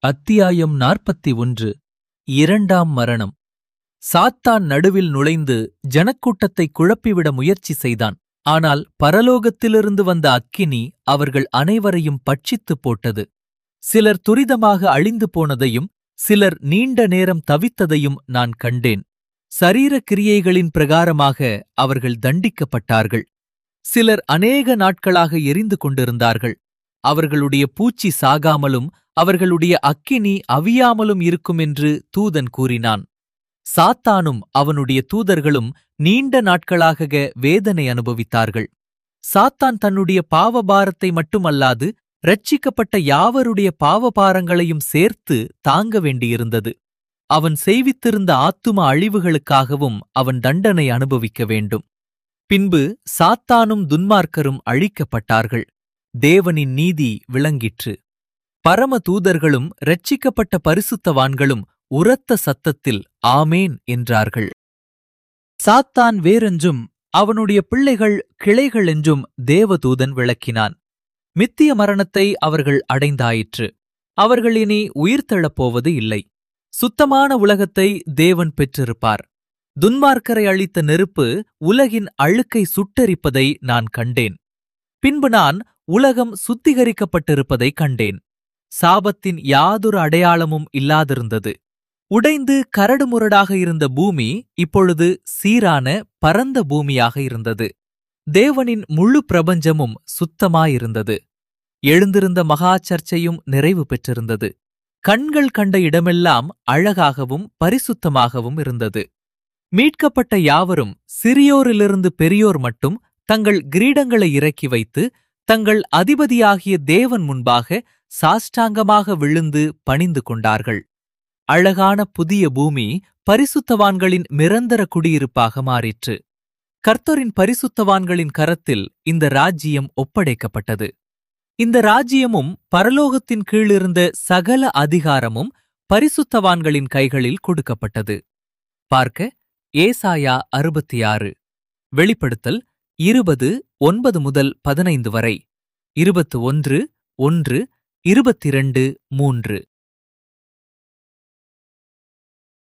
அத்தியாயம் நாற்பத்தி ஒன்று இரண்டாம் மரணம் சாத்தான் நடுவில் நுழைந்து ஜனக்கூட்டத்தை குழப்பிவிட முயற்சி செய்தான் ஆனால் பரலோகத்திலிருந்து வந்த அக்கினி அவர்கள் அனைவரையும் பட்சித்துப் போட்டது சிலர் துரிதமாக அழிந்து போனதையும் சிலர் நீண்ட நேரம் தவித்ததையும் நான் கண்டேன் சரீர கிரியைகளின் பிரகாரமாக அவர்கள் தண்டிக்கப்பட்டார்கள் சிலர் அநேக நாட்களாக எரிந்து கொண்டிருந்தார்கள் அவர்களுடைய பூச்சி சாகாமலும் அவர்களுடைய அக்கினி அவியாமலும் இருக்கும் என்று தூதன் கூறினான் சாத்தானும் அவனுடைய தூதர்களும் நீண்ட நாட்களாக வேதனை அனுபவித்தார்கள் சாத்தான் தன்னுடைய பாவபாரத்தை மட்டுமல்லாது ரட்சிக்கப்பட்ட யாவருடைய பாவபாரங்களையும் சேர்த்து தாங்க வேண்டியிருந்தது அவன் செய்வித்திருந்த ஆத்தும அழிவுகளுக்காகவும் அவன் தண்டனை அனுபவிக்க வேண்டும் பின்பு சாத்தானும் துன்மார்க்கரும் அழிக்கப்பட்டார்கள் தேவனின் நீதி விளங்கிற்று பரம தூதர்களும் ரட்சிக்கப்பட்ட பரிசுத்தவான்களும் உரத்த சத்தத்தில் ஆமேன் என்றார்கள் சாத்தான் வேறென்றும் அவனுடைய பிள்ளைகள் கிளைகள் என்றும் தேவதூதன் விளக்கினான் மித்திய மரணத்தை அவர்கள் அடைந்தாயிற்று அவர்கள் இனி உயிர்த்தெழப் போவது இல்லை சுத்தமான உலகத்தை தேவன் பெற்றிருப்பார் துன்மார்க்கரை அளித்த நெருப்பு உலகின் அழுக்கை சுட்டெரிப்பதை நான் கண்டேன் பின்பு நான் உலகம் சுத்திகரிக்கப்பட்டிருப்பதை கண்டேன் சாபத்தின் யாதொரு அடையாளமும் இல்லாதிருந்தது உடைந்து கரடுமுரடாக இருந்த பூமி இப்பொழுது சீரான பரந்த பூமியாக இருந்தது தேவனின் முழு பிரபஞ்சமும் சுத்தமாயிருந்தது எழுந்திருந்த மகா சர்ச்சையும் நிறைவு பெற்றிருந்தது கண்கள் கண்ட இடமெல்லாம் அழகாகவும் பரிசுத்தமாகவும் இருந்தது மீட்கப்பட்ட யாவரும் சிறியோரிலிருந்து பெரியோர் மட்டும் தங்கள் கிரீடங்களை இறக்கி வைத்து தங்கள் அதிபதியாகிய தேவன் முன்பாக சாஷ்டாங்கமாக விழுந்து பணிந்து கொண்டார்கள் அழகான புதிய பூமி பரிசுத்தவான்களின் நிரந்தர குடியிருப்பாக மாறிற்று கர்த்தரின் பரிசுத்தவான்களின் கரத்தில் இந்த ராஜ்யம் ஒப்படைக்கப்பட்டது இந்த ராஜ்யமும் பரலோகத்தின் கீழிருந்த சகல அதிகாரமும் பரிசுத்தவான்களின் கைகளில் கொடுக்கப்பட்டது பார்க்க ஏசாயா அறுபத்தி ஆறு வெளிப்படுத்தல் இருபது ஒன்பது முதல் பதினைந்து வரை இருபத்து ஒன்று ஒன்று இருபத்திரண்டு மூன்று